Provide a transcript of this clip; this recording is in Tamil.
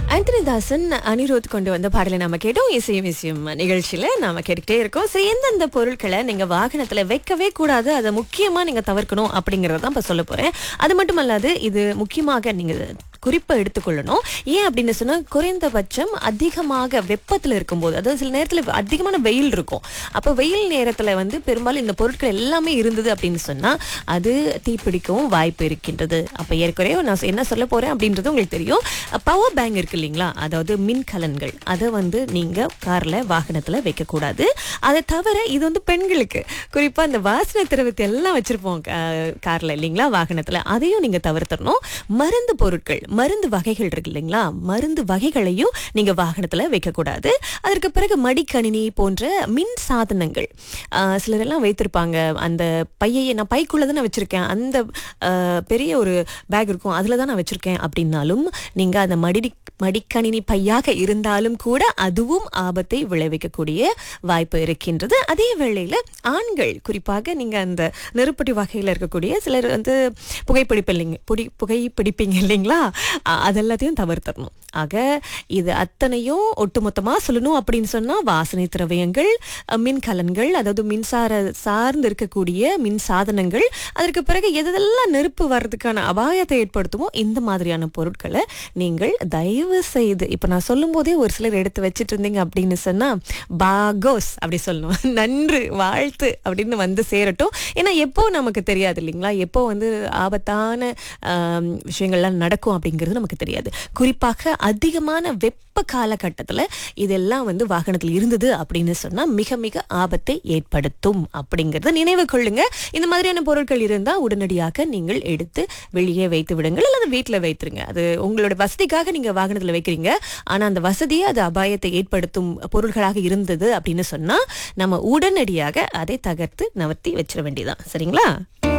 ஆண்டனிதாசன் அனிருத் கொண்டு வந்த பாடலை நாம கேட்டோம் இசையும் இசையும் நிகழ்ச்சியில நாம கேட்டுக்கிட்டே இருக்கோம் சரி எந்தெந்த பொருட்களை நீங்க வாகனத்துல வைக்கவே கூடாது அதை முக்கியமா நீங்க தவிர்க்கணும் அப்படிங்கறத தான் இப்ப சொல்ல போறேன் அது மட்டும் அல்லாது இது முக்கியமாக நீங்க குறிப்பை எடுத்துக்கொள்ளணும் ஏன் அப்படின்னு சொன்னா குறைந்தபட்சம் அதிகமாக வெப்பத்துல இருக்கும்போது அதாவது சில நேரத்துல அதிகமான வெயில் இருக்கும் அப்ப வெயில் நேரத்துல வந்து பெரும்பாலும் இந்த பொருட்கள் எல்லாமே இருந்தது அப்படின்னு சொன்னா அது தீப்பிடிக்கவும் வாய்ப்பு இருக்கின்றது அப்ப ஏற்கனவே நான் என்ன சொல்ல போறேன் அப்படின்றது உங்களுக்கு தெரியும் பவர் பேங்க் இருக்கு இல்லைங்களா அதாவது மின்கலன்கள் அதை வந்து நீங்க கார்ல வாகனத்துல வைக்க கூடாது அதை தவிர இது வந்து பெண்களுக்கு குறிப்பா இந்த வாசனை திரவத்தை எல்லாம் வச்சிருப்போம் கா- கார்ல இல்லைங்களா வாகனத்துல அதையும் நீங்க தவிர்த்தரணும் மருந்து பொருட்கள் மருந்து வகைகள் இருக்கு இல்லைங்களா மருந்து வகைகளையும் நீங்க வாகனத்துல வைக்க கூடாது அதற்கு பிறகு மடிக்கணினி போன்ற மின் சாதனங்கள் ஆஹ் சிலர் எல்லாம் வைத்திருப்பாங்க அந்த பையையே நான் பைக்குள்ள தான் நான் வச்சிருக்கேன் அந்த ஆஹ், பெரிய ஒரு பேக் இருக்கும் அதுல தான் நான் வச்சிருக்கேன் அப்படின்னாலும் நீங்க அந்த மடி மடிக்கணினி பையாக இருந்தாலும் கூட அதுவும் ஆபத்தை விளைவிக்கக்கூடிய வாய்ப்பு இருக்கின்றது அதே வேளையில ஆண்கள் குறிப்பாக நீங்க அந்த நெருப்படி வகையில இருக்கக்கூடிய சிலர் வந்து புகைப்பிடிப்பில்லைங்க புடி புகைப்பிடிப்பீங்க இல்லைங்களா அ- அதெல்லாத்தையும் தவிர்த்தரணும் ஆக இது அத்தனையும் ஒட்டுமொத்தமா சொல்லணும் அப்படின்னு சொன்னா வாசனை திரவியங்கள் அஹ், மின்கலன்கள் அதாவது மின்சார சார்ந்து இருக்கக்கூடிய மின் சாதனங்கள் அதற்கு பிறகு எதெல்லாம் நெருப்பு வர்றதுக்கான அபாயத்தை ஏற்படுத்துமோ இந்த மாதிரியான பொருட்களை நீங்கள் தயவு செய்து இப்ப நான் சொல்லும் போதே ஒரு சிலர் எடுத்து வச்சிட்டு இருந்தீங்க அப்படின்னு சொன்னா பாகோஸ் அப்படி சொல்லணும் நன்று வாழ்த்து அப்படின்னு வந்து சேரட்டும் ஏன்னா எப்போ நமக்கு தெரியாது இல்லைங்களா எப்போ வந்து ஆபத்தான ஆம், விஷயங்கள்லாம் நடக்கும் அப்படிங்கிறது நமக்கு தெரியாது குறிப்பாக அதிகமான வெப்ப காலகட்டத்துல இதெல்லாம் வந்து வாகனத்தில் இருந்தது அப்படின்னு சொன்னா மிக மிக ஆபத்தை ஏற்படுத்தும் அப்படிங்கறத நினைவு கொள்ளுங்க இந்த மாதிரியான பொருட்கள் இருந்தா உடனடியாக நீங்கள் எடுத்து வெளியே வைத்து விடுங்கள் அல்லது வீட்டுல வைத்துருங்க அது உங்களோட வசதிக்காக நீங்க வாகனத்துல வைக்கிறீங்க ஆனா அந்த வசதியே அது அபாயத்தை ஏற்படுத்தும் பொருட்களாக இருந்தது அப்படின்னு சொன்னா நம்ம உடனடியாக அதை தகர்த்து நவர்த்தி வச்சிட வேண்டியதான் சரிங்களா